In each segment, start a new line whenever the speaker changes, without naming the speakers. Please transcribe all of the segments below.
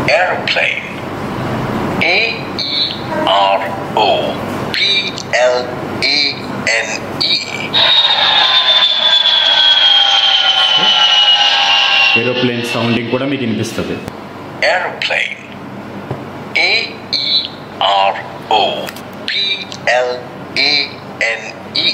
aeroplane. A E R O P L A N E.
Aeroplane sounding కూడా మీకు వినిపిస్తుంది
Aeroplane. A E R O P L A N E.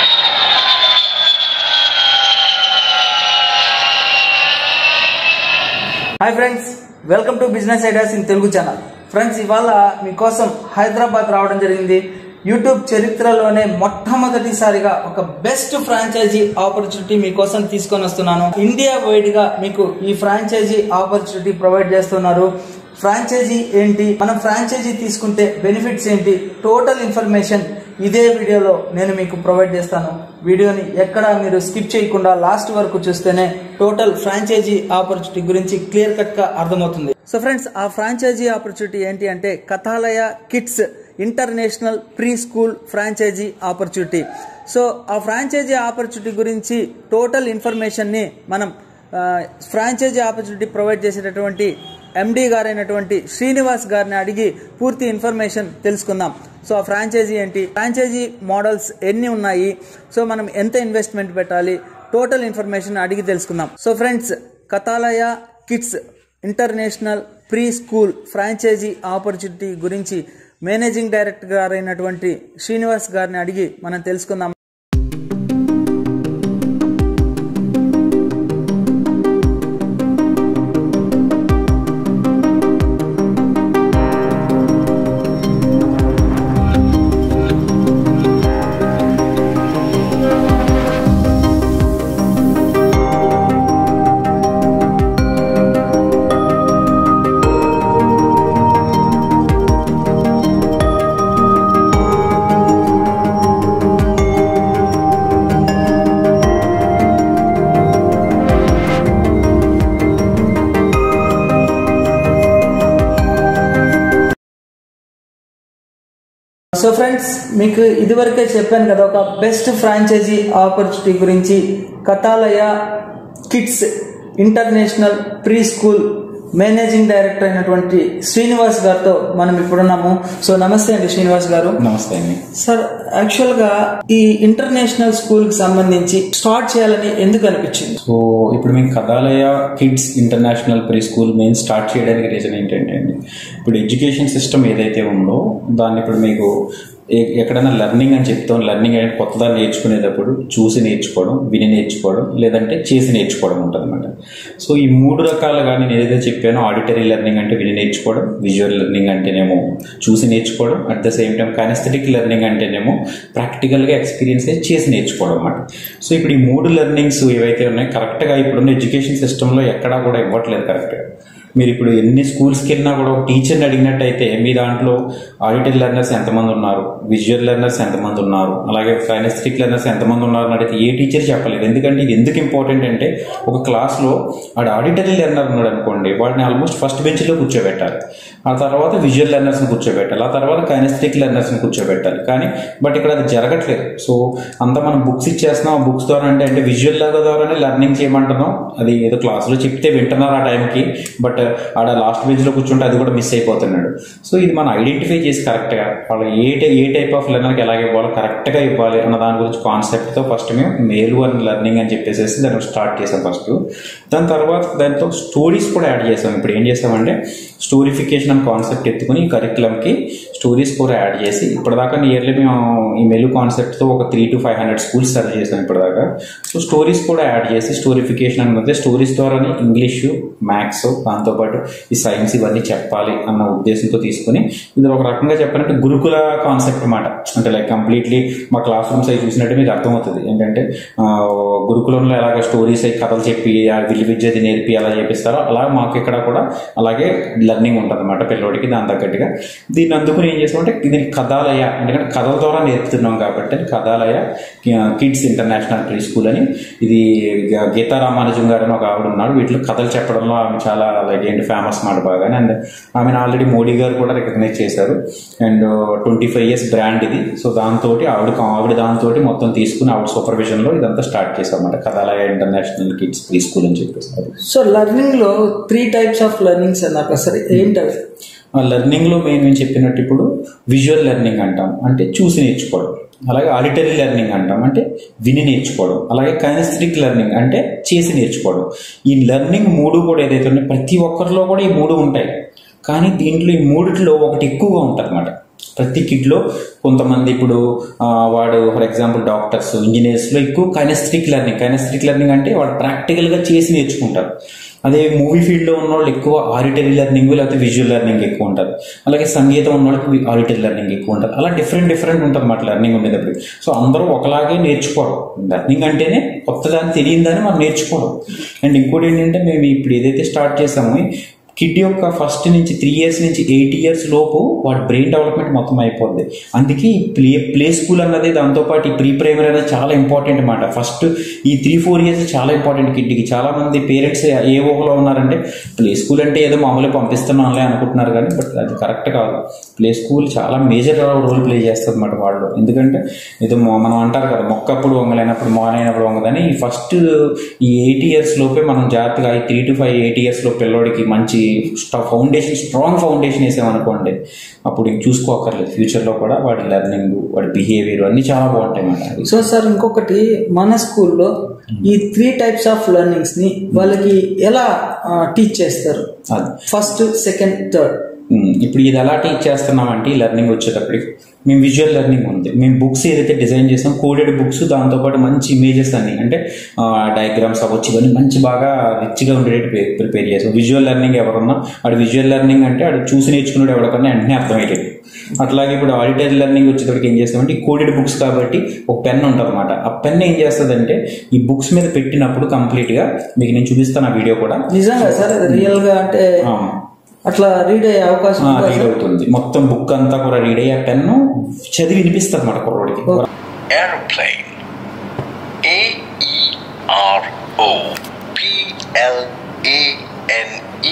Hi friends welcome to business ideas in Telugu channel friends ఇవాళ మీకోసం హైదరాబాద్ రావడం జరిగింది YouTube చరిత్రలోనే మొట్టమొదటిసారిగా ఒక బెస్ట్ ఫ్రాంచైజీ ఆపర్చునిటీ మీకోసం తీసుకొని వస్తున్నాను ఇండియా వైడ్ గా మీకు ఈ ఫ్రాంచైజీ ఆపర్చునిటీ ప్రొవైడ్ చేస్తున్నారు ఫ్రాంచైజీ ఏంటి మనం ఫ్రాంచైజీ తీసుకుంటే బెనిఫిట్స్ ఏంటి టోటల్ ఇన్ఫర్మేషన్ ఇదే వీడియోలో నేను మీకు ప్రొవైడ్ చేస్తాను వీడియోని ఎక్కడ మీరు స్కిప్ చేయకుండా లాస్ట్ వరకు చూస్తేనే టోటల్ ఫ్రాంచైజీ ఆపర్చునిటీ గురించి క్లియర్ కట్ గా అర్థమవుతుంది సో ఫ్రెండ్స్ ఆ ఫ్రాంచైజీ ఆపర్చునిటీ ఏంటి అంటే Kathalaya kids international pre school franchisee opportunity so ఆ ఫ్రాంచైజీ ఆపర్చునిటీ గురించి టోటల్ ఇన్ఫర్మేషన్ని మనం ఆ, ఫ్రాంచైజీ ఆపర్చునిటీ ప్రొవైడ్ చేసేటటువంటి ఎండి గారైనటువంటి శ్రీనివాస్ గారిని అడిగి పూర్తి ఇన్ఫర్మేషన్ తెలుసుకుందాం సో ఆ ఫ్రాంచైజీ ఏంటి ఫ్రాంచైజీ మోడల్స్ ఎన్ని ఉన్నాయి సో మనం ఎంత ఇన్వెస్ట్మెంట్ పెట్టాలి టోటల్ ఇన్ఫర్మేషన్ అడిగి తెలుసుకుందాం so friends Kathalaya kids international pre school franchisee opportunity గురించి మేనేజింగ్ డైరెక్టర్ గారైనటువంటి శ్రీనివాస్ గారిని అడిగి మనం తెలుసుకుందాం సో ఫ్రెండ్స్ మీకు ఇదివరకే చెప్పాను కదా ఒక బెస్ట్ ఫ్రాంచైజీ ఆపర్చునిటీ గురించి Kathalaya kids international pre school managing director అయినటువంటి శ్రీనివాస్ గారితో మనం ఇప్పుడున్నాము సో నమస్తే అండి శ్రీనివాస్ గారు
నమస్తే అండి
సార్ యాక్చువల్ గా ఈ ఇంటర్నేషనల్ స్కూల్ కి సంబంధించి స్టార్ట్ చేయాలని ఎందుకు అనిపించింది
సో ఇప్పుడు మీకు Kathalaya kids international pre school main start చేయడానికి రీజన్ ఏంటంటే అండి ఇప్పుడు ఎడ్యుకేషన్ సిస్టమ్ ఏదైతే ఉందో దాన్ని ఇప్పుడు మీకు ఏ- ఎక్కడైనా లెర్నింగ్ అని చెప్తాం లెర్నింగ్ అంటే కొత్తదాన్ని నేర్చుకునేటప్పుడు చూసి నేర్చుకోవడం విని నేర్చుకోవడం లేదంటే చేసి నేర్చుకోవడం ఉంటుంది అనమాట సో ఈ మూడు రకాలుగా నేను ఏదైతే చెప్పానో ఆడిటరీ లెర్నింగ్ అంటే విని నేర్చుకోవడం విజువల్ లెర్నింగ్ అంటేనేమో చూసి నేర్చుకోవడం at the same time kinesthetic learning అంటేనేమో ప్రాక్టికల్గా ఎక్స్పీరియన్స్ అయ్యి చేసి నేర్చుకోవడం అనమాట సో ఇప్పుడు ఈ మూడు లెర్నింగ్స్ ఏవైతే ఉన్నాయో కరెక్ట్గా ఇప్పుడున్న ఎడ్యుకేషన్ సిస్టంలో ఎక్కడా కూడా ఇవ్వట్లేదు కరెక్ట్గా మీరు ఇప్పుడు ఎన్ని స్కూల్స్కి వెళ్ళినా కూడా ఒక టీచర్ని అడిగినట్టయితే మీ దాంట్లో ఆడిటరీ లెర్నర్స్ ఎంతమంది ఉన్నారు విజువల్ లెర్నర్స్ ఎంతమంది ఉన్నారు అలాగే కైనస్థిక్ లెర్నర్స్ ఎంతమంది ఉన్నారు అని అడిగితే ఏ టీచర్ చెప్పలేదు ఎందుకంటే ఇది ఎందుకు ఇంపార్టెంట్ అంటే ఒక క్లాస్లో ఆడు ఆడిటరీ లెర్నర్ ఉన్నాడు అనుకోండి వాడిని ఆల్మోస్ట్ ఫస్ట్ బెంచ్లో కూర్చోబెట్టాలి ఆ తర్వాత విజువల్ లెర్నర్స్ని కూర్చోబెట్టాలి ఆ తర్వాత కైనస్థిక్ లెర్నర్స్ని కూర్చోబెట్టాలి కానీ బట్ ఇక్కడ అది జరగట్లేదు సో అంతా మనం బుక్స్ ఇచ్చేస్తున్నాం ఆ బుక్స్ ద్వారా అంటే అంటే విజువల్ ద్వారానే లెర్నింగ్ చేయమంటున్నాం అది ఏదో క్లాస్లో చెప్తే వింటున్నారు ఆ టైంకి బట్ ఆడ లాస్ట్ బెంచ్లో కూర్చుంటే అది కూడా మిస్ అయిపోతున్నాడు సో ఇది మనం ఐడెంటిఫై చేసి కరెక్ట్గా వాళ్ళు ఏ టై- ఏ టైప్ ఆఫ్ లెర్నర్కి ఎలాగ ఇవ్వాలి కరెక్ట్గా ఇవ్వాలి అన్న దాని గురించి కాన్సెప్ట్తో ఫస్ట్ మేము మేలు అని లెర్నింగ్ అని చెప్పేసి దాన్ని స్టార్ట్ చేసాం ఫస్ట్ దాని తర్వాత దాంతో స్టోరీస్ కూడా యాడ్ చేసాం ఇప్పుడు ఏం చేసామంటే స్టోరిఫికేషన్ అనే కాన్సెప్ట్ ఎత్తుకుని ఈ కరికులంకి స్టోరీస్ కూడా యాడ్ చేసి ఇప్పటిదాకా నియర్లీ మేము ఈ మెలు కాన్సెప్ట్తో ఒక three to five hundred schools serve చేసాం ఇప్పటిదాకా సో స్టోరీస్ కూడా యాడ్ చేసి స్టోరిఫికేషన్ అనేది స్టోరీస్ ద్వారానే ఇంగ్లీషు మ్యాథ్స్ దాంతోపాటు ఈ సైన్స్ ఇవన్నీ చెప్పాలి అన్న ఉద్దేశంతో తీసుకుని ఇందులో ఒక రకంగా చెప్పాలంటే గురుకుల కాన్సెప్ట్ అన్నమాట అంటే లైక్ కంప్లీట్లీ మా క్లాస్ రూమ్స్ అవి చూసినట్టు మీకు అర్థమవుతుంది ఏంటంటే ఆ, గురుకులంలో ఎలాగ స్టోరీస్ అయి కథలు చెప్పి ఆ విల్లు విద్యది నేర్పి అలా చేపిస్తారో అలా మాకు ఇక్కడ కూడా అలాగే లెర్నింగ్ ఉంటుంది అనమాట పిల్లోడికి దాని తగ్గట్టుగా దీన్ని అందుకుని ఏం చేస్తామంటే ఇది కథాలయ ఎందుకంటే కథల ద్వారా నేర్పుతున్నాం కాబట్టి అది Kathalaya kids international pre school అని ఇది గ- గీతా రామానుజం గారు అని ఒక ఆవిడ ఉన్నాడు వీటిలో కథలు చెప్పడంలో ఆమె చాలా లైక్ ఏంటి ఫేమస్ మాట బాగానే అండ్ ఆమెను ఆల్రెడీ మోడీ గారు కూడా రికగ్నైజ్ చేశారు and twenty five years brand ఇది సో దాంతో ఆవిడ ఆవిడ దాంతో మొత్తం తీసుకుని ఆవిడ సూపర్విజన్ లో ఇదంతా స్టార్ట్ చేసామన్నమాట Kathalaya international kids pre school అని చెప్పేసి అది
సో లెర్నింగ్ లో త్రీ టైప్స్ ఆఫ్ లెర్నింగ్స్ అన్నారు కదా సార్ ఏంటవి
ఆ లెర్నింగ్లో మెయిన్ మేము చెప్పినట్టు ఇప్పుడు విజువల్ లెర్నింగ్ అంటాం అంటే చూసి నేర్చుకోవడం అలాగే ఆడిటరీ లెర్నింగ్ అంటాం అంటే విని నేర్చుకోవడం అలాగే కైనస్థెటిక్ లెర్నింగ్ అంటే చేసి నేర్చుకోవడం ఈ లెర్నింగ్ మూడు కూడా ఏదైతే ఉన్నాయో ప్రతి ఒక్కరిలో కూడా ఈ మూడు ఉంటాయి కానీ దీంట్లో ఈ మూడిట్లో ఒకటి ఎక్కువగా ఉంటుంది ప్రతి కిడ్లో కొంతమంది ఇప్పుడు ఆ, వాడు ఫర్ ఎగ్జాంపుల్ డాక్టర్స్ ఇంజనీర్స్లో ఎక్కువ కైనస్థెటిక్ లెర్నింగ్ కైనస్థెటిక్ లెర్నింగ్ అంటే వాడు ప్రాక్టికల్గా చేసి నేర్చుకుంటారు అదే మూవీ ఫీల్డ్లో ఉన్న వాళ్ళు ఎక్కువ ఆడిటరీ లెర్నింగ్ లేకపోతే విజువల్ లెర్నింగ్ ఎక్కువ ఉంటుంది అలాగే సంగీతం ఉన్న వాళ్ళకి ఆడిటరీ లెర్నింగ్ ఎక్కువ ఉంటుంది అలా డిఫరెంట్ డిఫరెంట్ ఉంటుంది మాట లెర్నింగ్ ఉండేటప్పుడు సో అందరూ ఒకలాగే నేర్చుకోవడం లెర్నింగ్ అంటేనే కొత్త దాన్ని తెలియని మనం నేర్చుకోవడం అండ్ ఇంకోటి ఏంటంటే మేము ఇప్పుడు ఏదైతే స్టార్ట్ చేసామో కిడ్ యొక్క ఫస్ట్ నుంచి త్రీ ఇయర్స్ నుంచి ఎయిట్ ఇయర్స్ లోపు వాడి బ్రెయిన్ డెవలప్మెంట్ మొత్తం అయిపోద్ది అందుకే ఈ ప్లే ప్లే స్కూల్ అన్నది దాంతోపాటు ఈ ప్రీ ప్రైమరీ అనేది చాలా ఇంపార్టెంట్ అన్నమాట ఫస్ట్ ఈ త్రీ ఫోర్ ఇయర్స్ చాలా ఇంపార్టెంట్ కిడ్కి చాలా మంది పేరెంట్స్ ఏ ఊహలో ఉన్నారంటే ప్లే స్కూల్ అంటే ఏదో మామూలుగా పంపిస్తున్నాంలే అనుకుంటున్నారు కానీ బట్ అది కరెక్ట్ కాదు ప్లే స్కూల్ చాలా మేజర్ రోల్ ప్లే చేస్తుంది అన్నమాట వాళ్ళు ఎందుకంటే ఏదో మొ- మనం అంటారు కదా మొక్కప్పుడు వంగలేనప్పుడు మోనైనప్పుడు వంగదని ఈ ఫస్ట్ ఈ ఎయిట్ ఇయర్స్ లోపే మనం జాగ్రత్తగా ఈ three to five eight years లో పిల్లోడికి మంచి ఫౌండేషన్ స్ట్రాంగ్ ఫౌండేషన్ వేసామనుకోండి అప్పుడు ఇంక చూసుకోకర్లేదు ఫ్యూచర్ లో కూడా వాడి లెర్నింగ్ వాడి బిహేవియర్ అన్ని చాలా బాగుంటాయి అన్నమాట
సో సార్ ఇంకొకటి మన స్కూల్లో ఈ త్రీ టైప్స్ ఆఫ్ లెర్నింగ్స్ ని వాళ్ళకి ఎలా టీచ్ చేస్తారు
అది
ఫస్ట్ సెకండ్ థర్డ్
ఉమ్, ఇప్పుడు ఇది ఎలా టీచ్ చేస్తున్నామంటే ఈ లెర్నింగ్ వచ్చేటప్పటికి మేము విజువల్ లెర్నింగ్ ఉంది మేము బుక్స్ ఏదైతే డిజైన్ చేసాం కోడెడ్ బుక్స్ దాంతోపాటు మంచి ఇమేజెస్ అన్ని అంటే డయాగ్రామ్స్ అవ్వచ్చు ఇవన్నీ మంచి బాగా రిచ్గా ఉండేటట్టు ప్రిపేర్ చేసాం విజువల్ లెర్నింగ్ ఎవరున్నా వాడు విజువల్ లెర్నింగ్ అంటే వాడు చూసి నేర్చుకున్నాడు ఎవరికన్నా వెంటనే అర్థమయ్యేది అట్లాగే ఇప్పుడు ఆడిటరీ లెర్నింగ్ వచ్చేటప్పటికి ఏం చేస్తామంటే ఈ కోడెడ్ బుక్స్ కాబట్టి ఒక పెన్ ఉంటుంది అనమాట ఆ పెన్ ఏం చేస్తుందంటే ఈ బుక్స్ మీద పెట్టినప్పుడు కంప్లీట్గా మీకు నేను చూపిస్తాను ఆ వీడియో కూడా
నిజంగా సార్ అది రియల్ గా అంటే
ఆ,
అట్లా రీడ్ అయ్యే అవకాశం ఉందా
రీడ్
సార్?
అవుతుంది మొత్తం బుక్ అంతా కూడా రీడ్ అయ్యే పెన్ను చదివి వినిపిస్తుంది అనమాట కుర్రోడికి
aeroplane a e r o p l a n e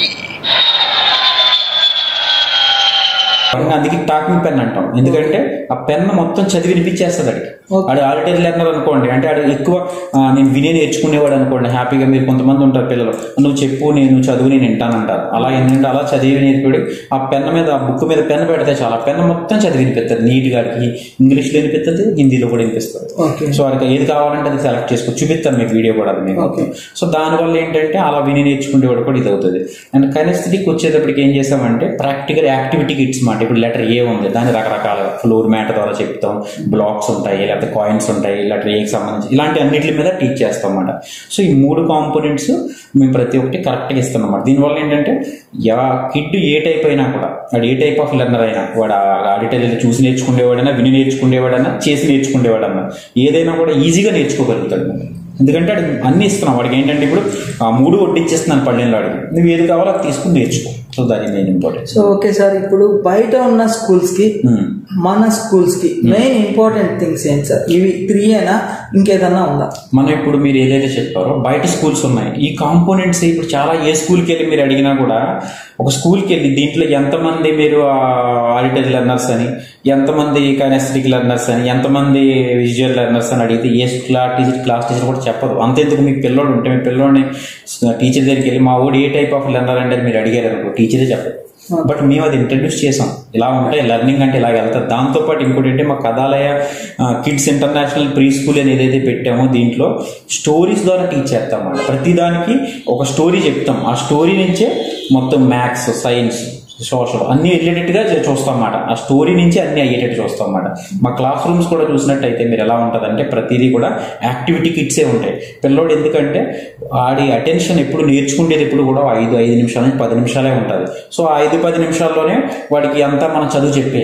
అందుకే టాకింగ్ పెన్ అంటాం ఎందుకంటే ఆ పెన్ మొత్తం చదివి వినిపించేస్తుంది అడిగి
Okay.
ఆడు ఆడిటరీ లెర్నర్ అనుకోండి అంటే ఆడు ఎక్కువ ఆ, నేను వినే నేర్చుకునేవాడు అనుకోండి హ్యాపీగా మీరు కొంతమంది ఉంటారు పిల్లలు నువ్వు చెప్పు నేను చదువు నేను వింటానంటారు అలా ఏంటంటే అలా చదివి నేర్పాడు ఆ పెన్ మీద ఆ బుక్ మీద పెన్ పెడితే చాలా పెన్ మొత్తం చదివి వినిపిస్తుంది నీట్ గా ఇంగ్లీష్లో వినిపిస్తుంది హిందీలో కూడా వినిపిస్తుంది
Okay.
సో వాడికి ఏది కావాలంటే అది సెలెక్ట్ చేసుకో చూపిస్తాను మీకు వీడియో కూడా అది మీకు
Okay.
సో దానివల్ల ఏంటంటే అలా విని నేర్చుకునేవాడు కూడా ఇది అవుతుంది అండ్ కైనస్థిటిక్ వచ్చేటప్పటికి ఏం చేసామంటే ప్రాక్టికల్ యాక్టివిటీ కిట్స్ మాట ఇప్పుడు లెటర్ ఏ ఉంది దాన్ని రకరకాల ఫ్లోర్ మ్యాట్ ద్వారా చెప్తాం బ్లాక్స్ ఉంటాయి లేకపోతే కాయిన్స్ ఉంటాయి లెటర్ ఏకి సంబంధించి ఇలాంటి అన్నిటి మీద టీచ్ చేస్తాం అన్నమాట సో ఈ మూడు కాంపోనెంట్స్ మేము ప్రతి ఒక్కటి కరెక్ట్గా ఇస్తాం అన్నమాట దీనివల్ల ఏంటంటే యా కిడ్ ఏ టైప్ అయినా కూడా వాడు ఏ టైప్ ఆఫ్ లెర్నర్ అయినా వాడు ఆడిటరీలో చూసి నేర్చుకునేవాడైనా విని నేర్చుకునేవాడైనా చేసి నేర్చుకునేవాడన్నా ఏదైనా కూడా ఈజీగా నేర్చుకోగలుగుతాడు అన్నమాట. ఎందుకంటే అది అన్ని ఇస్తున్నాం వాడికి ఏంటంటే ఇప్పుడు ఆ మూడు వడ్డిచ్చేస్తున్నాను పళ్ళెంలో వాడికి నువ్వు ఏది కావాలో అది తీసుకుని నేర్చుకో సో దాని main importance
so okay sir ఇప్పుడు బయట ఉన్న స్కూల్స్ కి మన స్కూల్స్ కి మెయిన్ ఇంపార్టెంట్ థింగ్స్ ఏంటి సార్ ఇవి త్రీ అయినా ఇంకేదన్నా ఉందా
మనం ఇప్పుడు మీరు ఏదైతే చెప్పారో బయట స్కూల్స్ ఉన్నాయి ఈ కాంపోనెంట్స్ ఇప్పుడు చాలా ఏ స్కూల్కి వెళ్ళి మీరు అడిగినా కూడా ఒక స్కూల్కి వెళ్ళి దీంట్లో ఎంతమంది మీరు ఆడిటరీ లెర్నర్స్ అని ఎంతమంది కైనెస్టిక్ లెర్నర్స్ అని ఎంతమంది విజువల్ లెర్నర్స్ అని అడిగితే ఏ క్లాస్ టీచర్ క్లాస్ టీచర్ కూడా చెప్పదు అంతెందుకు మీ పిల్లోడు ఉంటే మీ పిల్లోడిని టీచర్ దగ్గరికి వెళ్ళి మా ఓడి ఏ టైప్ ఆఫ్ లెర్నర్ అంటే మీరు అడిగారు అనుకో టీచరే చెప్పదు బట్ మేము అది ఇంట్రడ్యూస్ చేసాం ఇలా ఉంటాయి లెర్నింగ్ అంటే ఇలా వెళ్తారు దాంతోపాటు ఇంకోటి ఏంటి మా Kathalaya kids international pre school అని ఏదైతే పెట్టామో దీంట్లో స్టోరీస్ ద్వారా టీచ్ చేస్తాం అన్నమాట ప్రతిదానికి ఒక స్టోరీ చెప్తాం ఆ స్టోరీ నుంచే మొత్తం మ్యాథ్స్ సైన్స్ సోషల్ అన్ని రిలేటెడ్గా చూస్తాం అన్నమాట ఆ స్టోరీ నుంచి అన్ని అయ్యేటట్టు చూస్తాం అన్నమాట మా క్లాస్ రూమ్స్ కూడా చూసినట్టయితే మీరు ఎలా ఉంటుందంటే ప్రతిదీ కూడా యాక్టివిటీ కిట్సే ఉంటాయి పిల్లోడు ఎందుకంటే ఆడి అటెన్షన్ ఎప్పుడు నేర్చుకునేది ఎప్పుడు కూడా ఐదు ఐదు నిమిషాల నుంచి పది నిమిషాలే ఉంటుంది సో ఆ ఐదు పది నిమిషాల్లోనే వాడికి అంతా మనం చదువు చెప్పే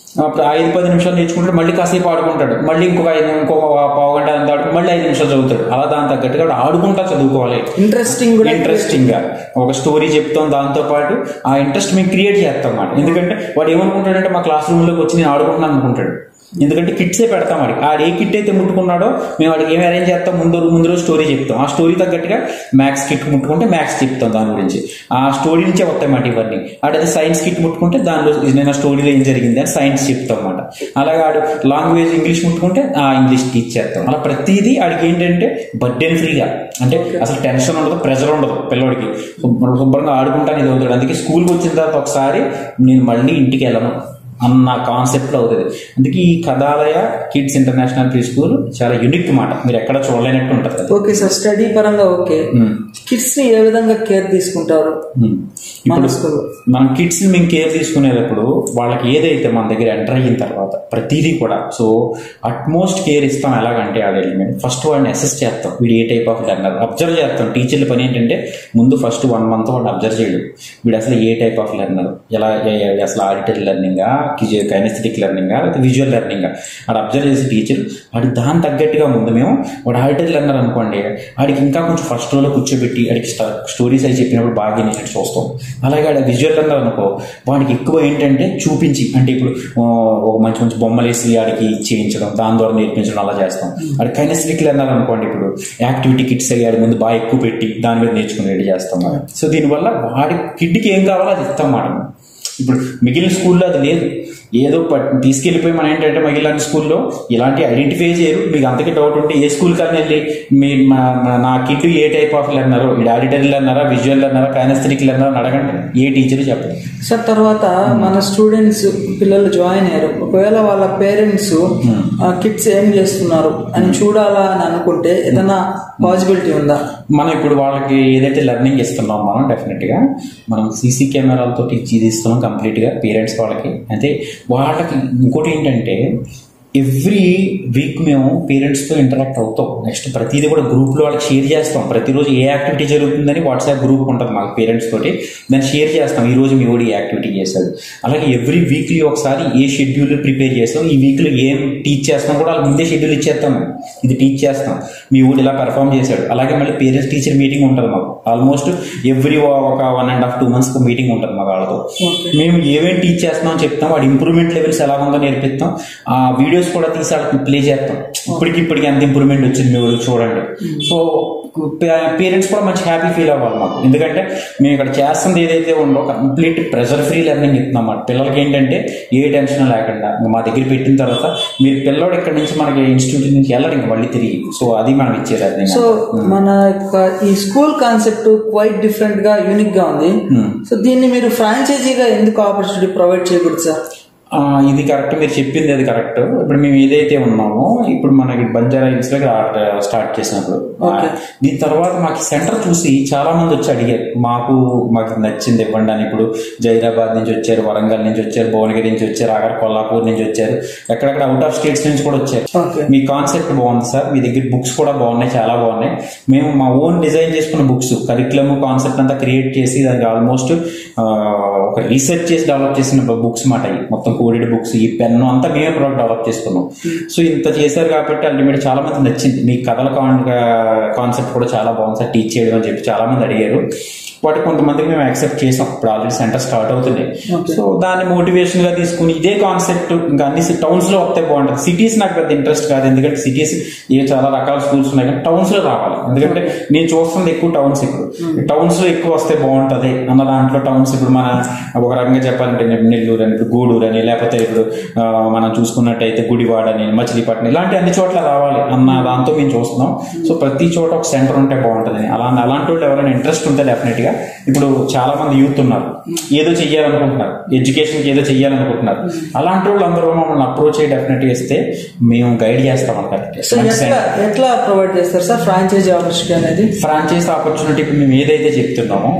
అప్పుడు ఐదు పది నిమిషాలు నేర్చుకుంటాడు మళ్ళీ కాసేపు ఆడుకుంటాడు మళ్ళీ ఇంకొక ఐదు ఇంకొక పావు గంట అంత ఆడుకుని మళ్ళీ ఐదు నిమిషాలు చదువుతాడు అలా దాని తగ్గట్టుగా వాడు ఆడుకుంటా చదువుకోవాలి
ఇంట్రెస్టింగ్ కూడా
ఇంట్రెస్టింగ్ గా ఒక స్టోరీ చెప్తాం దాంతో పాటు ఆ ఇంట్రెస్ట్ మేము క్రియేట్ చేస్తాం అన్నమాట ఎందుకంటే వాడు ఏమనుకుంటాడంటే మా క్లాస్ రూమ్ లోకి వచ్చి నేను ఆడుకుంటున్నాను అనుకుంటాడు ఎందుకంటే కిట్సే పెడతాం వాడికి ఆడు ఏ కిట్ అయితే ముట్టుకున్నాడో మేము వాడికి ఏమి అరేంజ్ చేస్తాం ముందు ముందు రోజు స్టోరీ చెప్తాం ఆ స్టోరీ తగ్గట్టుగా మ్యాథ్స్ కిట్ ముట్టుకుంటే మ్యాథ్స్ చెప్తాం దాని గురించి ఆ స్టోరీ నుంచే వస్తాయి మాట ఇవన్నీ ఆడైతే సైన్స్ కిట్ ముట్టుకుంటే దానిలో నేను స్టోరీలో ఏం జరిగింది అని సైన్స్ చెప్తాం అన్నమాట అలాగే ఆడు లాంగ్వేజ్ ఇంగ్లీష్ ముట్టుకుంటే ఆ ఇంగ్లీష్ టీచ్ చేస్తాం అలా ప్రతిదీ ఆడికి ఏంటంటే బర్డెన్ ఫ్రీగా అంటే అసలు టెన్షన్ ఉండదు ప్రెషర్ ఉండదు పిల్లడికి శుభ్ర- శుభ్రంగా ఆడుకుంటాను ఇది అవుతాడు అందుకే స్కూల్కి వచ్చిన తర్వాత ఒకసారి నేను మళ్ళీ ఇంటికి వెళ్ళను అన్న కాన్సెప్ట్లో అవుతుంది అందుకే ఈ Kathalaya kids international pre school చాలా యునిక్ మాట మీరు ఎక్కడ చూడలేనట్టు ఉంటుంది అది.
ఓకే సార్ స్టడీ పరంగా ఓకే
ఉమ్.
కిడ్స్ ని ఏ విధంగా కేర్ తీసుకుంటారు
ఉమ్.
మన
ఇప్పుడు
స్కూల్లో
మనం కిడ్స్ మేము కేర్ తీసుకునేటప్పుడు వాళ్ళకి ఏదైతే మన దగ్గర ఎంటర్ అయిన తర్వాత ప్రతిదీ కూడా సో అట్మోస్ట్ కేర్ ఇస్తాం ఎలాగంటే ఆ ఎలిమెంట్ ఫస్ట్ వాడిని అసెస్ చేస్తాం వీడు ఏ టైప్ ఆఫ్ లెర్నర్ అబ్జర్వ్ చేస్తాం టీచర్ల పని ఏంటంటే ముందు ఫస్ట్ వన్ మంత్ వాడిని అబ్జర్వ్ చేయడం వీడు అసలు ఏ టైప్ ఆఫ్ లెర్నర్ ఎలా ఏ- ఏ- అసలు ఆడిటరీ లెర్నింగా కైనస్థెటిక్ లెర్నింగా లేకపోతే విజువల్ లెర్నింగా వాడు అబ్జర్వ్ చేసే టీచర్ వాడికి దాని తగ్గట్టుగా ముందు మేము వాడు ఆడిటరీ లెర్నర్ అనుకోండి వాడికి ఇంకా కొంచెం ఫస్ట్ రోలో కూర్చోబెట్టి వాడికి స్టోరీస్ అయి చెప్పినప్పుడు బాగా వినేటట్టు చూస్తాం అలాగే వాడు విజువల్ లెర్నర్ అనుకో వాడికి ఎక్కువ ఏంటంటే చూపించి అంటే ఇప్పుడు ఆ, ఒక మంచి మంచి బొమ్మలు వేసి వాడికి చేయించడం దాని ద్వారా నేర్పించడం అలా చేస్తాం వాడి కైనస్టిక్ లెర్నర్ అనుకోండి ఇప్పుడు యాక్టివిటీ కిట్స్ అయ్యాడు ముందు బాగా ఎక్కువ పెట్టి దాని మీద నేర్చుకునేది చేస్తాం సో దీనివల్ల వాడి కిడ్కి ఏం కావాలో అది ఇస్తాం మాట ఇప్పుడు మిగిలిన స్కూల్లో అది లేదు ఏదో పట్- తీసుకెళ్ళిపోయి మనం ఏంటంటే మిగిలిన స్కూల్లో ఇలాంటి ఐడెంటిఫై చేయరు మీకు అంతకే డౌట్ ఉంటే ఏ స్కూల్ కానీ వెళ్ళి మీ మా- మా- నా కిట్ ఏ టైప్ ఆఫ్ లెర్నర్ ఇది ఆడిటరీ లెర్నరా విజువల్ లెర్నరా కైనస్థెటిక్ లెర్నర్ అని అడగండి ఏ టీచర్ చెప్పదు
సార్ తర్వాత మన స్టూడెంట్స్ పిల్లలు జాయిన్ అయ్యారు ఒకవేళ వాళ్ళ పేరెంట్స్ కిడ్స్ ఏం చేస్తున్నారు అని చూడాలా అని అనుకుంటే ఏదైనా పాసిబిలిటీ ఉందా
మనం ఇప్పుడు వాళ్ళకి ఏదైతే లెర్నింగ్ ఇస్తున్నాం మనం డెఫినెట్ గా మనం సీసీ కెమెరాలతో ఇది ఇస్తున్నాం కంప్లీట్ గా పేరెంట్స్ వాళ్ళకి అయితే వాళ్ళకి ఇంకోటి ఏంటంటే ఎవ్రీ వీక్ మేము పేరెంట్స్తో ఇంటరాక్ట్ అవుతాం నెక్స్ట్ ప్రతిదీ కూడా గ్రూప్లో వాళ్ళకి షేర్ చేస్తాం ప్రతిరోజు ఏ యాక్టివిటీ జరుగుతుందని వాట్సాప్ గ్రూప్ ఉంటుంది మాకు పేరెంట్స్ తోటి దాన్ని షేర్ చేస్తాం ఈ రోజు మీ ఓడి యాక్టివిటీ చేశాడు అలాగే ఎవ్రీ వీక్లీ ఒకసారి ఏ షెడ్యూల్ ప్రిపేర్ చేస్తాం ఈ వీక్లో ఏం టీచ్ చేస్తాం కూడా వాళ్ళకి ముందే షెడ్యూల్ ఇచ్చేస్తాం మేము. ఇది టీచ్ చేస్తాం మీ ఊడు ఇలా పెర్ఫామ్ చేశాడు అలాగే మళ్ళీ పేరెంట్స్ టీచర్ మీటింగ్ ఉంటుంది మాకు ఆల్మోస్ట్ ఎవ్రీ ఒక one and half two months meeting ఉంటుంది మాకు వాళ్ళతో మేము ఏమేమి టీచ్ చేస్తున్నాం చెప్తాం వాడి ఇంప్రూవ్మెంట్ లెవెల్స్ ఎలా ఉందో నేర్పిస్తాం ఆ వీడియోస్ కూడా తీసి వాళ్ళకి ప్లే చేస్తాం ఇప్పటికి ఇప్పటికి ఎంత ఇంప్రూవ్మెంట్ వచ్చింది మీరు చూడండి సో పేరెంట్స్ కూడా మంచి హ్యాపీ ఫీల్ అవ్వాలి మాకు ఎందుకంటే మేము ఇక్కడ చేస్తుంది ఏదైతే ఉందో కంప్లీట్ ప్రెషర్ ఫ్రీ లెర్నింగ్ ఇస్తున్నాం అన్నమాట పిల్లలకి ఏంటంటే ఏ టెన్షన్ లేకుండా ఇంకా మా దగ్గర పెట్టిన తర్వాత మీరు పిల్లోడు ఇక్కడ నుంచి మనకి ఇన్స్టిట్యూట్ నుంచి వెళ్ళరు ఇంకా మళ్ళీ తిరిగి సో అది మనం ఇచ్చేది అది
సో మన యొక్క ఈ స్కూల్ కాన్సెప్ట్ క్వైట్ డిఫరెంట్ గా యూనిక్ గా ఉంది సో దీన్ని మీరు ఫ్రాంచైజీగా ఎందుకు ఆపర్చునిటీ ప్రొవైడ్ చేయకూడదు సార్
ఆ, ఇది కరెక్ట్ మీరు చెప్పింది అది కరెక్ట్ ఇప్పుడు మేము ఏదైతే ఉన్నామో ఇప్పుడు మనకి బంజారా హిల్స్ లో స్టార్ట్ చేసినప్పుడు
Okay.
దీని తర్వాత మాకు సెంటర్ చూసి చాలా మంది వచ్చి అడిగారు మాకు మాకు నచ్చింది ఇవ్వండి అని ఇప్పుడు జైరాబాద్ నుంచి వచ్చారు వరంగల్ నుంచి వచ్చారు భువనగిరి నుంచి వచ్చారు అక్కడ కొల్లాపూర్ నుంచి వచ్చారు ఎక్కడెక్కడ అవుట్ ఆఫ్ స్టేట్స్ నుంచి కూడా వచ్చారు
ఓకే
మీ కాన్సెప్ట్ బాగుంది సార్ మీ దగ్గర బుక్స్ కూడా బాగున్నాయి చాలా బాగున్నాయి మేము మా ఓన్ డిజైన్ చేసుకున్న బుక్స్ కరికులమ్ కాన్సెప్ట్ అంతా క్రియేట్ చేసి దానికి ఆల్మోస్ట్ ఒక రీసెర్చ్ చేసి డెవలప్ చేసిన బుక్స్ మాట ఇవి. మొత్తం కోడెడ్ బుక్స్ ఈ పెన్ అంతా మేమే ప్రొడక్ట్ డెవలప్ చేసుకున్నాం సో ఇంత చేశారు కాబట్టి అల్టిమేట్ చాలా మంది నచ్చింది మీ కథల కాన్సెప్ట్ కూడా చాలా బాగుంది సార్ టీచ్ చేయడం అని చెప్పి చాలా మంది అడిగారు వాటి కొంతమందికి మేము యాక్సెప్ట్ చేసాం ఇప్పుడు ఆల్రెడీ సెంటర్ స్టార్ట్ అవుతున్నాయి
Okay.
సో దాన్ని మోటివేషన్ గా తీసుకుని ఇదే కాన్సెప్ట్ ఇంకా అన్ని టౌన్స్ లో వస్తే బాగుంటుంది సిటీస్ నాకు పెద్ద ఇంట్రెస్ట్ కాదు ఎందుకంటే సిటీస్ ఏ చాలా రకాల స్కూల్స్ ఉన్నాయి కానీ టౌన్స్ లో రావాలి ఎందుకంటే నేను చూస్తుంది ఎక్కువ టౌన్స్ ఇప్పుడు టౌన్స్ లో ఎక్కువ వస్తే బాగుంటది అన్న దాంట్లో టౌన్స్ ఇప్పుడు మన ఒక రకంగా చెప్పాలంటే నె- నెల్లూరు అని ఇప్పుడు గూడూరు అని లేకపోతే ఇప్పుడు ఆ, మనం చూసుకున్నట్టయితే గుడివాడ అని మచిలీపట్నం ఇలాంటి అన్ని చోట్ల రావాలి అన్న దాంతో మేము చూస్తున్నాం సో ప్రతి చోట ఒక సెంటర్ ఉంటే బాగుంటుంది అలా అలాంటి వాళ్ళు ఎవరైనా ఇంట్రెస్ట్ ఉంటే డెఫినెట్ గా ఇప్పుడు చాలా మంది యూత్ ఉన్నారు ఏదో చెయ్యాలనుకుంటున్నారు ఎడ్యుకేషన్ కి ఏదో చెయ్యాలనుకుంటున్నారు అలాంటి వాళ్ళు అందరూ మమ్మల్ని అప్రోచ్ అయ్యి డెఫినెట్ చేస్తే మేము గైడ్ చేస్తాం
సో ఎట్లా ఎట్లా ప్రొవైడ్ చేస్తారు సార్ ఫ్రాంచైజీ ఆపర్చునిటీ అనేది
ఫ్రాంచైజ్ ఆపర్చునిటీ ఇప్పుడు మేము ఏదైతే చెప్తున్నామో మొత్తం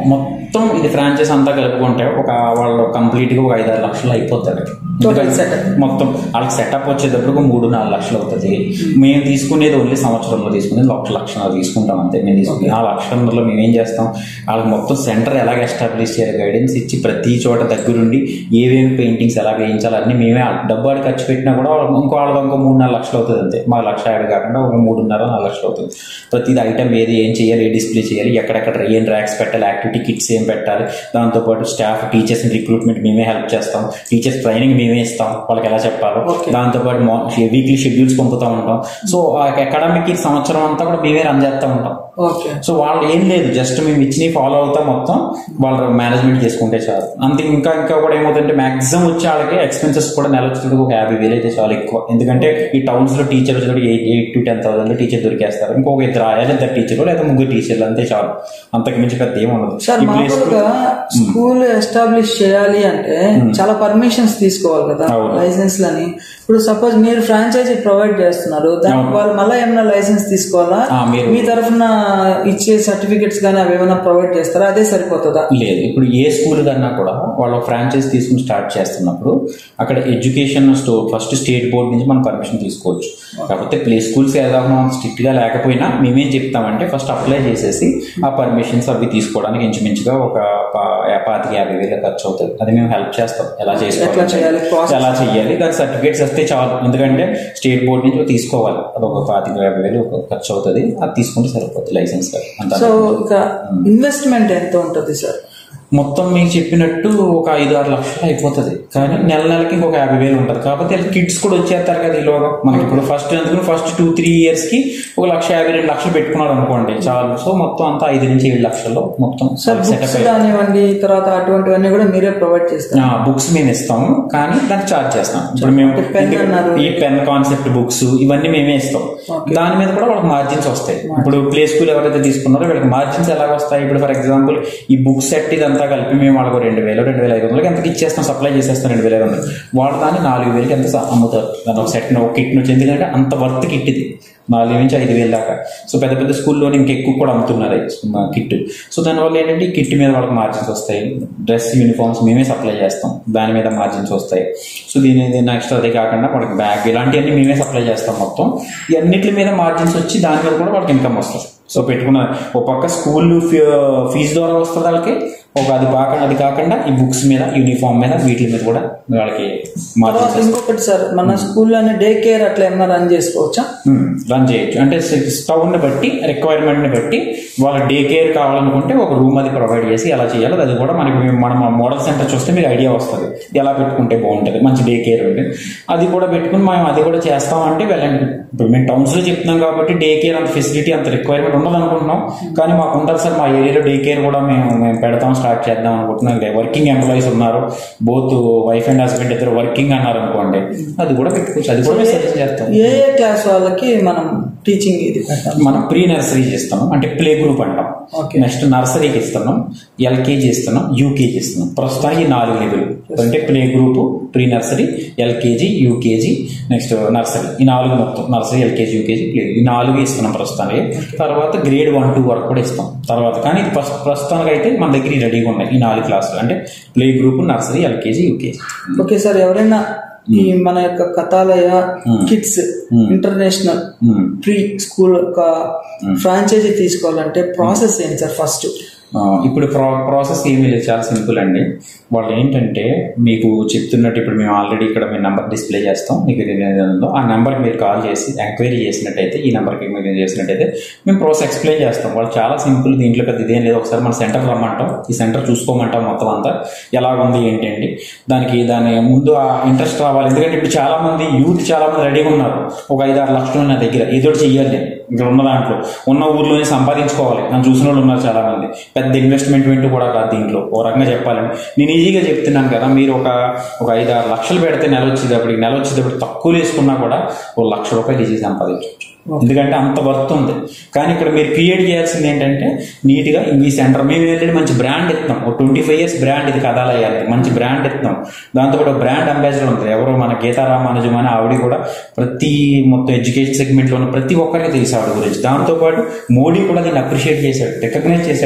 మొత్తం ఇది ఫ్రాంచైజ్ అంతా కలుపుకుంటే ఒక వాళ్ళు కంప్లీట్ గా ఒక ఐదు ఆరు లక్షలు అయిపోతాడు
Total setup.
మొత్తం వాళ్ళకి సెటప్ వచ్చేటప్పుడు మూడు నాలుగు లక్షలు అవుతుంది మేము తీసుకునేది ఓన్లీ సంవత్సరంలో తీసుకునేది ఒక లక్షన్నర తీసుకుంటాం అంతే మేము తీసుకునే ఆ లక్షన్నరలో మేము ఏం చేస్తాం వాళ్ళకి మొత్తం సెంటర్ ఎలాగ ఎస్టాబ్లిష్ చేయాలి గైడెన్స్ ఇచ్చి ప్రతి చోట దగ్గరుండి ఏవేమి పెయింటింగ్స్ ఎలా వేయించాలి అన్ని మేమే ఆ డబ్బు ఆడి ఖర్చు పెట్టినా కూడా వాళ్ళకి ఇంకో వాళ్ళకి ఇంకో మూడు నాలుగు లక్షలు అవుతుంది అంతే మా లక్ష యాభై కాకుండా ఒక మూడున్నర నాలుగు లక్షలు అవుతుంది ప్రతిది ఐటమ్ ఏది ఏం చేయాలి ఏ డిస్ప్లే చేయాలి ఎక్కడెక్కడ ఏం ర్యాక్స్ పెట్టాలి యాక్టివిటీ కిట్స్ ఏం పెట్టాలి దాంతోపాటు స్టాఫ్ టీచర్స్ రిక్రూట్మెంట్ మేమే హెల్ప్ చేస్తాం టీచర్స్ ట్రైనింగ్ మేమే ఇస్తాం వాళ్ళకి ఎలా చెప్పాలో
Okay.
దాంతోపాటు వీక్లీ షెడ్యూల్స్ పంపుతూ ఉంటాం సో ఆ అకాడమిక్ సంవత్సరం అంతా కూడా మేమే రన్ చేస్తూ ఉంటాం
ఓకే
సో వాళ్ళు ఏం లేదు జస్ట్ మేము ఇచ్చినవి ఫాలో అవుతాం మొత్తం వాళ్ళు మేనేజ్మెంట్ చేసుకుంటే చాలు అంతే ఇంకా ఇంకా కూడా ఏమవుతుందంటే మాక్సిమం వచ్చే వాళ్ళకి ఎక్స్పెన్సెస్ కూడా నెల వచ్చేటప్పుడు ఒక యాభై వేలు అయితే చాలా ఎక్కువ ఎందుకంటే ఈ టౌన్స్ లో టీచర్ వచ్చేటప్పుడు eight eight to ten thousand teacher దొరికేస్తారు ఇంకొక ఇద్దరు ఆయాలి ఇద్దరు టీచర్లు లేదా ముగ్గురు టీచర్లు అంతే చాలు అంతకు మించి పెద్ద ఏం ఉండదు
సార్
ఈ place
మామూలుగా స్కూల్ ఎస్టాబ్లిష్ చేయాలి అంటే చాలా పర్మిషన్స్ తీసుకోవాలి కదా
అవును.
లైసెన్స్ లని ఇప్పుడు సపోజ్ మీరు ఫ్రాంచైజీ ప్రొవైడ్ చేస్తున్నారు దానికి
అవును.
వాళ్ళు మళ్ళీ ఏమైనా లైసెన్స్ తీసుకోవాలా
ఆ, మీరు-
మీ తరఫున ఇచ్చే సర్టిఫికెట్స్ కానీ అవి ఏమైనా ప్రొవైడ్ చేస్తారా అదే సరిపోతుందా
లేదు ఇప్పుడు ఏ స్కూల్ కన్నా కూడా వాళ్ళ ఫ్రాంచైజ్ తీసుకుని స్టార్ట్ చేస్తున్నప్పుడు అక్కడ ఎడ్యుకేషన్ స్టో ఫస్ట్ స్టేట్ బోర్డ్ నుంచి మనం పర్మిషన్ తీసుకోవచ్చు కాకపోతే ప్లే స్కూల్స్ ఏదైనా స్ట్రిక్ట్ గా లేకపోయినా మేమేం చెప్తామంటే ఫస్ట్ అప్లై చేసేసి ఆ పర్మిషన్స్ అవి తీసుకోవడానికి ఇంచుమించుగా ఒక పా- పాతిక యాభై వేలు ఖర్చు అవుతుంది అది మేము హెల్ప్ చేస్తాం ఎలా
ఎట్లా
చేసుకోవాలి
చేయాలి ప్రాసెస్
ఎలా చెయ్యాలి దాని సర్టిఫికేట్స్ వస్తే చాలు ఎందుకంటే స్టేట్ బోర్డ్ నుంచి తీసుకోవాలి అది ఒక పాతిక యాభై వేలు ఒక ఖర్చు అవుతుంది అది తీసుకుంటే సరిపోతుంది లైసెన్స్ అంత
సో ఇక ఇన్వెస్ట్మెంట్ ఎంత ఉంటుంది సార్
మొత్తం మీకు చెప్పినట్టు ఒక ఐదు ఆరు లక్షలు అయిపోతుంది కానీ నెల నెలకి ఇంకొక యాభై వేలు ఉంటుంది కాకపోతే కిడ్స్ కూడా వచ్చేస్తారు కదా ఈలోగా మనకి ఇప్పుడు ఫస్ట్ ఎందుకు ఫస్ట్ టూ త్రీ ఇయర్స్ కి ఒక లక్ష యాభై రెండు లక్షలు పెట్టుకున్నారు అనుకోండి చాలు సో మొత్తం అంతా ఐదు నుంచి ఏడు లక్షల్లో మొత్తం
సార్
సెటప్
బుక్స్ కానివ్వండి తర్వాత అటువంటివన్నీ కూడా మీరే ప్రొవైడ్ చేస్తారు
బుక్స్ మేము ఇస్తాము కానీ దానికి చార్జ్ చేస్తాం ఇప్పుడు మేము
అంటే pen అన్నారు.
ఈ పెన్ కాన్సెప్ట్ బుక్స్ ఇవన్నీ మేమే ఇస్తాం
Okay.
దాని మీద కూడా వాళ్ళకి మార్జిన్స్ వస్తాయి ఇప్పుడు ప్లే స్కూల్ ఎవరైతే తీసుకున్నారో వీళ్ళకి మార్జిన్స్ ఎలా వస్తాయి ఇప్పుడు ఫర్ ఎగ్జాంపుల్ ఈ బుక్ సెట్ ఇదంతా కలిపి మేము వాళ్ళకు రెండు వేలు రెండు వేల ఐదు వందలకి ఎంతకి ఇచ్చేస్తాం సప్లై చేసేస్తాం రెండు వేల ఐదు వందలు వాళ్ళు దాన్ని నాలుగు వేలకి ఎంత స- అమ్ముతారు దాని ఒక సెట్ ఒక కిట్ నుంచి ఎందుకంటే అంత వర్త్ కిట్ ఇది నాలుగు నుంచి ఐదు వేలు దాకా సో పెద్ద పెద్ద స్కూల్లో ఇంకా ఎక్కువ కూడా అమ్ముతున్నారు కిట్ సో దానివల్ల ఏంటంటే ఈ కిట్ మీద వాళ్ళకి మార్జిన్స్ వస్తాయి డ్రెస్ యూనిఫామ్స్ మేమే సప్లై చేస్తాం దాని మీద మార్జిన్స్ వస్తాయి సో దీని నెక్స్ట్ అదే కాకుండా వాళ్ళకి బ్యాగ్ ఇలాంటివన్నీ మేమే సప్లై చేస్తాం మొత్తం ఈ అన్నిటి మీద మార్జిన్స్ వచ్చి దాని మీద కూడా వాళ్ళకి ఇన్కమ్ వస్తుంది సో పెట్టుకున్న ఒక పక్క స్కూల్ ఫీజు ద్వారా వస్తుంది వాళ్ళకి ఒక అది కాకుండా అది కాకుండా ఈ బుక్స్ మీద యూనిఫామ్ మీద వీటి మీద కూడా వాళ్ళకి మార్జిన్స్
తర్వాత ఇంకొకటి సార్ మన స్కూల్లోనే డే కేర్ అట్లా ఏమైనా రన్ చేసుకోవచ్చా
రన్ చేయొచ్చు అంటే టౌన్ ని బట్టి రిక్వైర్మెంట్ ని బట్టి వాళ్ళ డే కేర్ కావాలనుకుంటే ఒక రూమ్ అది ప్రొవైడ్ చేసి ఎలా చేయాలి అది కూడా మనకి మేము- మనం మోడల్ సెంటర్ చూస్తే మీకు ఐడియా వస్తుంది ఎలా పెట్టుకుంటే బాగుంటుంది మంచి డే కేర్ ఉంది అది కూడా పెట్టుకుని మేము అది కూడా చేస్తామంటే వెళ్ళండి ఇప్పుడు మేము టౌన్స్ లో చెప్తున్నాం కాబట్టి డే కేర్ అంత ఫెసిలిటీ అంత రిక్వైర్మెంట్ ఉండదు అనుకుంటున్నాం కానీ మాకు ఉంటుంది సార్ మా ఏరియాలో డే కేర్ కూడా మేము మేము పెడతాం స్టార్ట్ చేద్దాం అనుకుంటున్నాం వర్కింగ్ ఎంప్లాయీస్ ఉన్నారు బోత్ వైఫ్ అండ్ హస్బెండ్ ఇద్దరు వర్కింగ్ అన్నారు అనుకోండి అది కూడా పెట్టుకోవచ్చు అది కూడా మేము సజెస్ట్ చేస్తాం
ఏ ఏ క్లాస్ వాళ్ళకి మనం టీచింగ్ ఇది పెట్టాలి
మనం ప్రీ నర్సరీ చేస్తున్నాం అంటే ప్లే గ్రూప్ అంటాం
Okay.
నెక్స్ట్ నర్సరీకి ఇస్తున్నాం ఎల్కేజీ ఇస్తున్నాం యూకేజీ ఇస్తున్నాం ప్రస్తుతానికి ఈ నాలుగు లెవెల్ అంటే play group pre nursery LKG UKG next nursery ఈ నాలుగు మొత్తం నర్సరీ ఎల్కేజీ యూకేజీ ప్లే ఈ నాలుగు ఇస్తున్నాం ప్రస్తుతానికి తర్వాత గ్రేడ్ వన్ టూ వరకు కూడా ఇస్తాం తర్వాత కానీ ఇది ప్రస్తు- ప్రస్తుతానికి అయితే మన దగ్గర ఈ రెడీగా ఉన్నాయి ఈ నాలుగు క్లాసులు అంటే play group nursery LKG UKG
okay sir ఎవరైనా ఈ మన యొక్క Kathalaya
Hmm.
Kids
Hmm.
International
Hmm.
Pre school ఒక ఫ్రాంచైజీ తీసుకోవాలంటే ప్రాసెస్ ఏంటి సార్ ఫస్ట్
ఆ, ఇప్పుడు ప్రా ప్రాసెస్ ఏమీ లేదు చాలా సింపుల్ అండి వాళ్ళు ఏంటంటే మీకు చెప్తున్నట్టు ఇప్పుడు మేము ఆల్రెడీ ఇక్కడ మీ నెంబర్ డిస్ప్లే చేస్తాం మీకు ఇది ఏదైతే ఉందో ఆ నెంబర్కి మీరు కాల్ చేసి ఎంక్వైరీ చేసినట్టయితే ఈ నెంబర్కి మీరు చేసినట్టయితే మేము ప్రాసెస్ ఎక్స్ప్లెయిన్ చేస్తాం వాళ్ళు చాలా సింపుల్ దీంట్లో పెద్ద ఇదేం లేదు ఒకసారి మన సెంటర్ రమ్మంటాం ఈ సెంటర్ చూసుకోమంటాం మొత్తం అంతా ఎలా ఉంది ఏంటండి దానికి దాని ముందు ఆ ఇంట్రెస్ట్ రావాలి ఎందుకంటే ఇప్పుడు చాలా మంది యూత్ చాలా మంది రెడీగా ఉన్నారు ఒక ఐదు ఆరు లక్షలు నా దగ్గర ఏదో ఒకటి చెయ్యాలి నేను ఇక్కడ ఉన్న దాంట్లో ఉన్న ఊర్లోనే సంపాదించుకోవాలి నన్ను చూసిన వాళ్ళు ఉన్నారు చాలా మంది పెద్ద ఇన్వెస్ట్మెంట్ వెంటూ కూడా కాదు దీంట్లో ఓ రకంగా చెప్పాలండి నేను ఈజీగా చెప్తున్నాను కదా మీరు ఒక ఒక ఐదు ఆరు లక్షలు పెడితే నెల వచ్చేటప్పటికి నెల వచ్చేటప్పుడు తక్కువ వేసుకున్నా కూడా ఓ లక్ష రూపాయలు ఈజీ సంపాదించవచ్చు ఎందుకంటే అంత వర్త్ ఉంది కానీ ఇక్కడ మీరు క్రియేట్ చేయాల్సింది ఏంటంటే నీట్ గా ఈ సెంటర్ మేము ఏంటంటే మంచి బ్రాండ్ ఇస్తాం ఒక ట్వంటీ ఫైవ్ ఇయర్స్ బ్రాండ్ ఇది కథాలయ్యాలి మంచి బ్రాండ్ ఇస్తాం దాంతో కూడా బ్రాండ్ అంబాసిడర్ ఉంటుంది ఎవరో మన గీతారామానుజం అని ఆవిడ కూడా ప్రతి మొత్తం ఎడ్యుకేషన్ సెగ్మెంట్ లో ఉన్న ప్రతి ఒక్కరికి తెలుసు ఆవిడ గురించి దాంతో పాటు మోడీ కూడా దీన్ని అప్రిషియేట్ చేశాడు రికగ్నైజ్ చేశాడు ఎకనాలజీ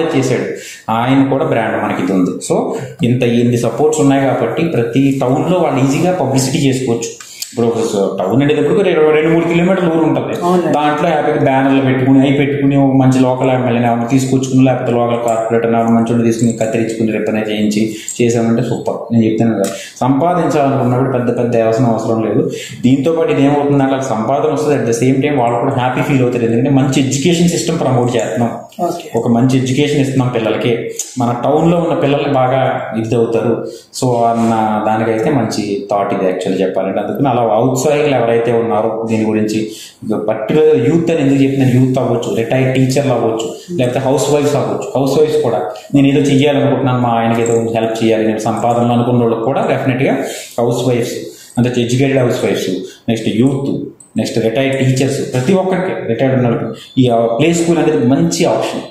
నాలెడ్జ్ చేశాడు ఆయన కూడా బ్రాండ్ మనకి ఇది ఉంది సో ఇంత ఇన్ని సపోర్ట్స్ ఉన్నాయి కాబట్టి ప్రతి టౌన్లో వాళ్ళు ఈజీగా పబ్లిసిటీ చేసుకోవచ్చు ఇప్పుడు ఒక టౌన్ అనేటప్పుడు రెండు రెండు మూడు కిలోమీటర్ల ఊరు ఉంటుంది
అవునండి.
దాంట్లో హ్యాపీగా బ్యానర్లు పెట్టుకుని అవి పెట్టుకుని ఒక మంచి లోకల్ ఎమ్మెల్యేని ఎవరిని తీసుకొచ్చుకుని లేకపోతే లోకల్ కార్పొరేటర్ ఎవరిని మంచి తీసుకుని కత్తిరించుకుని రిపనే చేయించి చేసామంటే సూపర్ నేను చెప్తాను కదా సంపాదించాలనుకున్నప్పుడు పెద్ద పెద్ద అవసరం అవసరం లేదు దీంతో పాటు ఇది ఏమవుతుంది అలా సంపాదన వస్తుంది అట్ ద సేమ్ టైం వాళ్ళు కూడా హ్యాపీ ఫీల్ అవుతారు ఎందుకంటే మంచి ఎడ్యుకేషన్ సిస్టమ్ ప్రమోట్ చేస్తున్నాం
ఓకే
ఒక మంచి ఎడ్యుకేషన్ ఇస్తున్నాం పిల్లలకి మన టౌన్లో ఉన్న పిల్లల్ని బాగా ఇది అవుతారు సో అన్న దానికైతే మంచి థాట్ ఇది యాక్చువల్లీ చెప్పాలంటే అందుకని అలా ఔత్సాహికులు ఎవరైతే ఉన్నారో దీని గురించి పర్టికులర్ యూత్ అని ఎందుకు చెప్పిన యూత్ అవ్వచ్చు రిటైర్డ్ టీచర్లు అవ్వచ్చు లేకపోతే హౌస్ వైఫ్స్ అవ్వచ్చు హౌస్ వైఫ్స్ కూడా నేను ఏదో చెయ్యాలనుకుంటున్నాను మా ఆయనకి ఏదో హెల్ప్ చేయాలి నేను సంపాదనలు అనుకున్న వాళ్ళకి కూడా డెఫినెట్గా హౌస్ వైఫ్స్ అంటే ఎడ్యుకేటెడ్ హౌస్ వైఫ్స్ next youth next retired teachers ప్రతి ఒక్కరికి రిటైర్డ్ ఉన్న వాళ్ళకి ఈ ప్లే స్కూల్ అనేది మంచి ఆప్షన్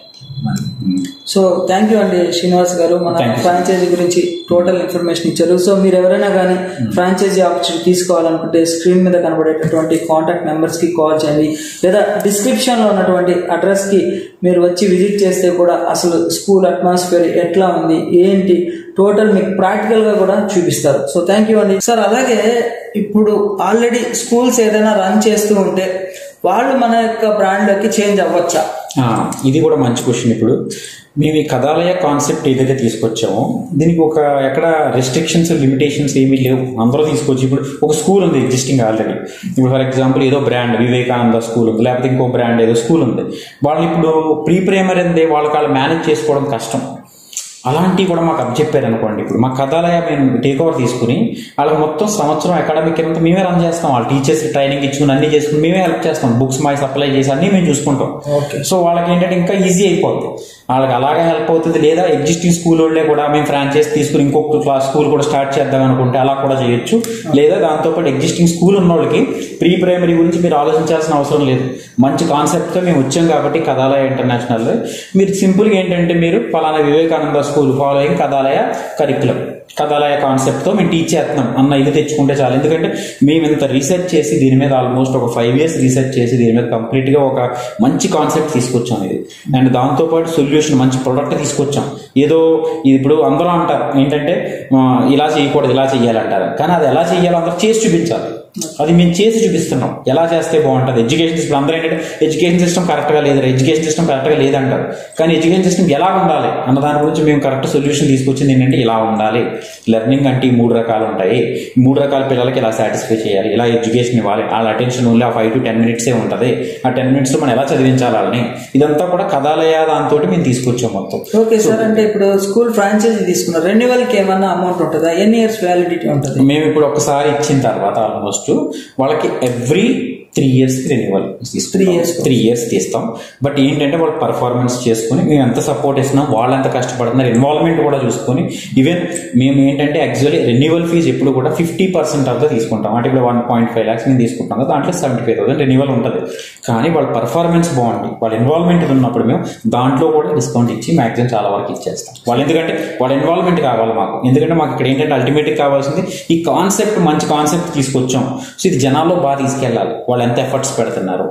సో థ్యాంక్ యూ అండి శ్రీనివాస్ గారు మన
Thank you.
ఫ్రాంచైజీ గురించి టోటల్ ఇన్ఫర్మేషన్ ఇచ్చారు సో మీరు ఎవరైనా కానీ ఫ్రాంచైజీ ఆపర్చునిటీ తీసుకోవాలనుకుంటే స్క్రీన్ మీద కనబడేటటువంటి కాంటాక్ట్ నెంబర్స్ కి కాల్ చేయండి లేదా డిస్క్రిప్షన్ లో ఉన్నటువంటి అడ్రస్ కి మీరు వచ్చి విజిట్ చేస్తే కూడా అసలు స్కూల్ అట్మాస్ఫియర్ ఎట్లా ఉంది ఏంటి టోటల్ మీకు ప్రాక్టికల్ గా కూడా చూపిస్తారు సో థ్యాంక్ యూ అండి సార్ అలాగే ఇప్పుడు ఆల్రెడీ స్కూల్స్ ఏదైనా రన్ చేస్తూ ఉంటే వాళ్ళు మన యొక్క బ్రాండ్లోకి చేంజ్ అవ్వచ్చా
ఆ, ఇది కూడా మంచి క్వశ్చన్ ఇప్పుడు మేము ఈ కథాలయ కాన్సెప్ట్ ఏదైతే తీసుకొచ్చామో దీనికి ఒక ఎక్కడ రెస్ట్రిక్షన్స్ లిమిటేషన్స్ ఏమీ లేవు అందరూ తీసుకొచ్చి ఇప్పుడు ఒక స్కూల్ ఉంది ఎగ్జిస్టింగ్ ఆల్రెడీ ఇప్పుడు ఫర్ ఎగ్జాంపుల్ ఏదో బ్రాండ్ వివేకానంద స్కూల్ ఉంది లేకపోతే ఇంకో బ్రాండ్ ఏదో స్కూల్ ఉంది వాళ్ళు ఇప్పుడు ప్రీ ప్రైమరీ అందే వాళ్ళకి వాళ్ళు మేనేజ్ చేసుకోవడం కష్టం అలాంటివి కూడా మాకు అప్పచెప్పారు అనుకోండి ఇప్పుడు మా కథాలయ మేము టేక్ ఓవర్ తీసుకుని వాళ్ళకి మొత్తం సంవత్సరం అకాడమిక్ అంతా మేమే రన్ చేస్తాం వాళ్ళ టీచర్స్ ట్రైనింగ్ ఇచ్చుకుని అన్ని చేసుకుని మేమే హెల్ప్ చేస్తాం బుక్స్ మై సప్లై చేసి అన్ని మేము చూసుకుంటాం
ఓకే
సో వాళ్ళకి ఏంటంటే ఇంకా ఈజీ అయిపోతుంది వాళ్ళకి అలాగే హెల్ప్ అవుతుంది లేదా ఎగ్జిస్టింగ్ స్కూల్ వాళ్ళే కూడా మేము ఫ్రాంచైజ్ తీసుకుని ఇంకొక క్లాస్ స్కూల్ కూడా స్టార్ట్ చేద్దాం అనుకుంటే అలా కూడా చేయొచ్చు లేదా దాంతోపాటు ఎగ్జిస్టింగ్ స్కూల్ ఉన్న వాళ్ళకి ప్రీ ప్రైమరీ గురించి మీరు ఆలోచించాల్సిన అవసరం లేదు మంచి కాన్సెప్ట్తో మేము వచ్చాం కాబట్టి కథాలయ ఇంటర్నేషనల్ మీరు సింపుల్గా ఏంటంటే మీరు పలానా Vivekananda school following Kathalaya curriculum Kathalaya కాన్సెప్ట్తో మేము టీచ్ చేస్తున్నాం అన్న ఇది తెచ్చుకుంటే చాలు ఎందుకంటే మేము ఇంత రీసెర్చ్ చేసి దీని మీద ఆల్మోస్ట్ ఒక ఫైవ్ ఇయర్స్ రీసెర్చ్ చేసి దీని మీద కంప్లీట్గా ఒక మంచి కాన్సెప్ట్ తీసుకొచ్చాం ఇది అండ్ దాంతోపాటు సొల్యూషన్ మంచి ప్రోడక్ట్ తీసుకొచ్చాం ఏదో ఇది ఇప్పుడు అందరూ అంటారు ఏంటంటే ఆ, ఇలా చేయకూడదు ఇలా చేయాలంటారు కానీ అది ఎలా చేయాలో అందరూ చేసి చూపించాలి అది మేము చేసి చూపిస్తున్నాం ఎలా చేస్తే బాగుంటుంది ఎడ్యుకేషన్ సిస్టమ్ అందరూ ఏంటంటే ఎడ్యుకేషన్ సిస్టమ్ కరెక్ట్గా లేదు ఎడ్యుకేషన్ సిస్టమ్ కరెక్ట్గా లేదంటారు కానీ ఎడ్యుకేషన్ సిస్టమ్ ఎలా ఉండాలి అన్న దాని గురించి మేము కరెక్ట్ సొల్యూషన్ తీసుకొచ్చింది ఏంటంటే ఇలా ఉండాలి లెర్నింగ్ అంటే ఈ మూడు రకాలు ఉంటాయి ఈ మూడు రకాల పిల్లలకి ఇలా సాటిస్ఫై చేయాలి ఇలా ఎడ్యుకేషన్ ఇవ్వాలి వాళ్ళ అటెన్షన్ ఓన్లీ ఆ ఫైవ్ టు టెన్ మినిట్సే ఉంటుంది ఆ టెన్ మినిట్స్ మనం ఎలా చదివించాలి వాళ్ళని ఇదంతా కూడా కథాలయ దాంతో మేము తీసుకొచ్చాం మొత్తం
ఓకే సార్ అంటే ఇప్పుడు స్కూల్ ఫ్రాంచైజీ తీసుకున్నారు రెన్యువల్ కి ఏమన్నా అమౌంట్ ఉంటుందా ఎన్ని ఇయర్స్ వ్యాలిడిటీ ఉంటుంది
మేము ఇప్పుడు ఒకసారి ఇచ్చిన తర్వాత ఆల్మోస్ట్ వాళ్ళకి every three years renewal
Three years.
Three years తీస్తాం బట్ ఏంటంటే వాళ్ళు పర్ఫార్మెన్స్ చేసుకుని మేము ఎంత సపోర్ట్ ఇస్తున్నాం వాళ్ళు ఎంత కష్టపడుతున్నారు ఇన్వాల్వ్మెంట్ కూడా చూసుకొని ఈవెన్ మేము ఏంటంటే యాక్చువల్లీ రెన్యువల్ ఫీజు ఎప్పుడు కూడా ఫిఫ్టీ పర్సెంట్ ఆఫ్ తీసుకుంటాం అంటే ఇప్పుడు వన్ పాయింట్ ఫైవ్ ల్యాక్స్ మేము తీసుకుంటాం కదా దాంట్లో సెవెంటీ ఫైవ్ థౌసండ్ రెన్యువల్ ఉంటుంది కానీ వాళ్ళ పర్ఫార్మెన్స్ బాగుంది వాళ్ళ ఇన్వాల్వ్మెంట్ ఉన్నప్పుడు మేము దాంట్లో కూడా డిస్కౌంట్ ఇచ్చి మ్యాక్సిమం చాలా వరకు ఇచ్చేస్తాం వాళ్ళు ఎందుకంటే వాళ్ళ ఇన్వాల్వ్మెంట్ కావాలి మాకు ఎందుకంటే మాకు ఇక్కడ ఏంటంటే అల్టిమేట్గా కావాల్సింది ఈ కాన్సెప్ట్ మంచి కాన్సెప్ట్ తీసుకొచ్చాం సో ఇది జనాల్లో బాగా తీసుకెళ్ళాలి వాళ్ళు ఎంత ఎఫర్ట్స్ పెడుతున్నారు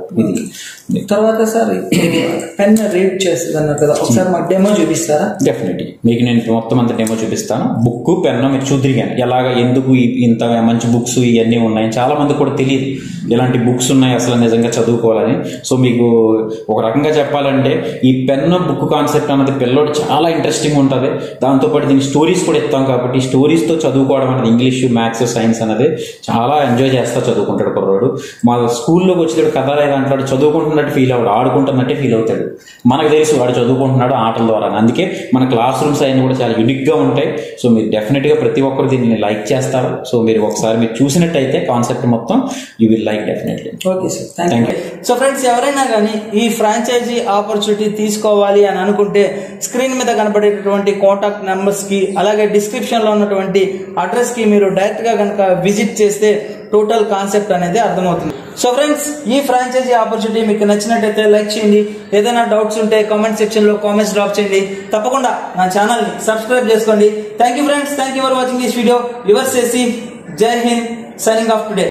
ఇది
తర్వాత సార్ పెన్ రీడ్ చేస్తుంది అన్నారు కదా ఒకసారి మాకు డెమో చూపిస్తారా
డెఫినెట్లీ మీకు నేను మొత్తం అంత డెమో చూపిస్తాను బుక్ పెన్ను మీరు చూద్దరిగాను ఎలాగ ఎందుకు ఈ- ఇంత మంచి బుక్స్ ఇవన్నీ ఉన్నాయి చాలా మంది కూడా తెలియదు ఇలాంటి బుక్స్ ఉన్నాయి అసలు నిజంగా చదువుకోవాలని సో మీకు ఒక రకంగా చెప్పాలంటే ఈ పెన్ను బుక్ కాన్సెప్ట్ అన్నది పిల్లోడు చాలా ఇంట్రెస్టింగ్ ఉంటుంది దాంతోపాటు దీని స్టోరీస్ కూడా ఇస్తాం కాబట్టి స్టోరీస్తో చదువుకోవడం అనేది ఇంగ్లీష్ మ్యాథ్స్ సైన్స్ అనేది చాలా ఎంజాయ్ చేస్తా చదువుకుంటాడు కుర్రోడు మా స్కూల్లోకి వచ్చేటప్పుడు కథ లేదు అంటాడు చదువుకుంటున్నట్టు ఫీల్ అవ్వడు ఆడుకుంటున్నట్టే ఫీల్ అవుతాడు మనకు తెలుసు వాడు చదువుకుంటున్నాడు ఆటల ద్వారా అందుకే మన క్లాస్ రూమ్స్ అయినా కూడా చాలా యునిక్ గా ఉంటాయి సో మీరు డెఫినెట్ గా ప్రతి ఒక్కరు దీన్ని లైక్ చేస్తారు సో మీరు ఒకసారి మీరు చూసినట్టయితే కాన్సెప్ట్ మొత్తం you will like definitely
okay sir thank
Thank
you so friends ఎవరైనా కానీ ఈ ఫ్రాంచైజీ ఆపర్చునిటీ తీసుకోవాలి అని అనుకుంటే స్క్రీన్ మీద కనబడేటటువంటి కాంటాక్ట్ నెంబర్స్ కి అలాగే డిస్క్రిప్షన్ లో ఉన్నటువంటి అడ్రస్ కి మీరు డైరెక్ట్ గా కనుక విజిట్ చేస్తే టోటల్ కాన్సెప్ట్ అనేది అర్థమవుతుంది సో ఫ్రెండ్స్ ఈ ఫ్రాంచైజీ ఆపర్చునిటీ మీకు నచ్చినట్టయితే లైక్ చేయండి ఏదైనా డౌట్స్ ఉంటే కామెంట్ సెక్షన్ లో కామెంట్స్ డ్రాప్ చేయండి తప్పకుండా నా ఛానల్ ని సబ్స్క్రైబ్ చేసుకోండి thank you friends thank you for watching this video రివర్స్ చేసి జై హింద్ సైనింగ్ ఆఫ్ టుడే